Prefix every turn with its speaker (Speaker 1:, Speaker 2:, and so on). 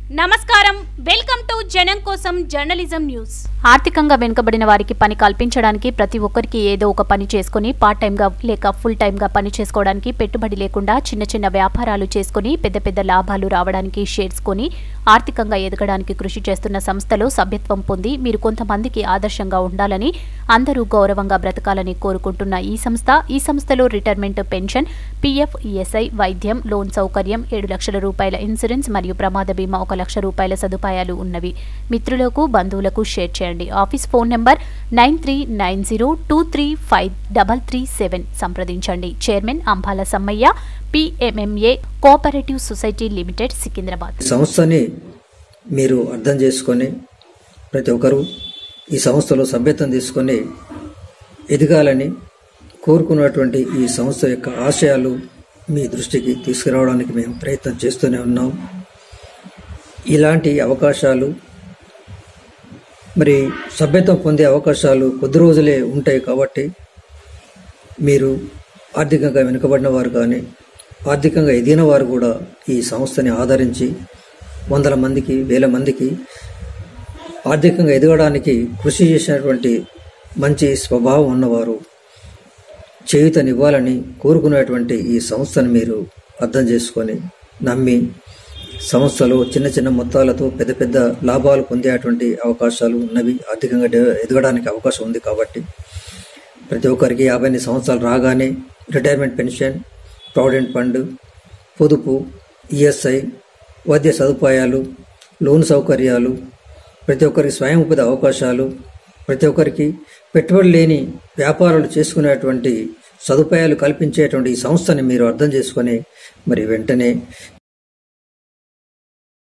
Speaker 1: నమస్కారం welcome to జనం కోసం జర్నలిజం న్యూస్
Speaker 2: ఆర్థికంగా వెనుకబడిన వారికి పని కల్పించడానికి ప్రతి ఒక్కరికి ఏదో ఒక పని చేసుకుని పార్ట్ టైంగా లేక ఫుల్ టైంగా పని చేసుకోవడానికి పెట్టుబడి లేకుండా చిన్న చిన్న వ్యాపారాలు చేసుకుని పెద్ద పెద్ద లాభాలు రావడానికి షేర్స్ కొని ఆర్థికంగా ఎదగడానికి కృషి చేస్తున్న సంస్థలో సభ్యత్వం పొంది మీరు కొంతమందికి ఆదర్శంగా ఉండాలని అందరూ గౌరవంగా బ్రతకాలని కోరుకుంటున్న ఈ సంస్థ ఈ సంస్థలో రిటైర్మెంట్ పెన్షన్ పీఎఫ్ ఈఎస్ఐ వైద్యం లోన్ సౌకర్యం ఏడు లక్షల రూపాయల ఇన్సూరెన్స్ మరియు ప్రమాద బీమా ఒక లక్ష రూపాయల సదుపాయాలు ఉన్నవి మిత్రులకు బంధువులకు షేర్ చేయండి office phone number nine three nine zero two three five double three seven సంప్రదించండి chairman Ambala Sammaiah PMMA cooperative society limited Secunderabad
Speaker 3: ఈ సంస్థని మీరు అర్థం చేసుకొని ప్రతి ఒక్కరూ ఈ సంస్థలో సభ్యత్వం తీసుకొని ఎదగాలని కోరుకున్నటువంటి ఈ సంస్థ యొక్క ఆశయాలు మీ దృష్టికి తీసుకురావడానికి మేము ప్రయత్నం చేస్తూనే ఉన్నాం ఇలాంటి అవకాశాలు మరి సభ్యత్వం పొందే అవకాశాలు కొద్ది రోజులే ఉంటాయి కాబట్టి మీరు ఆర్థికంగా వెనుకబడిన వారు కానీ ఆర్థికంగా ఎదిగిన వారు కూడా ఈ సంస్థని ఆదరించి వందల మందికి వేల మందికి ఆర్థికంగా ఎదగడానికి కృషి చేసినటువంటి మంచి స్వభావం ఉన్నవారు చేయుతనివ్వాలని కోరుకునేటువంటి ఈ సంస్థను మీరు అర్థం చేసుకొని నమ్మి సంస్థలో చిన్న చిన్న మొత్తాలతో పెద్ద పెద్ద లాభాలు పొందేటువంటి అవకాశాలు ఉన్నవి ఆర్థికంగా డెవ- ఎదగడానికి అవకాశం ఉంది కాబట్టి ప్రతి ఒక్కరికి యాభై ఎనిమిది సంవత్సరాలు రాగానే రిటైర్మెంట్ పెన్షన్ ప్రావిడెంట్ ఫండ్ పొదుపు ఈఎస్ఐ వైద్య సదుపాయాలు లోన్ సౌకర్యాలు ప్రతి ఒక్కరికి స్వయం ఉపాధి అవకాశాలు ప్రతి ఒక్కరికి పెట్టుబడి లేని వ్యాపారాలు చేసుకునేటువంటి సదుపాయాలు కల్పించేటువంటి ఈ సంస్థని మీరు అర్థం చేసుకొని మరి వెంటనే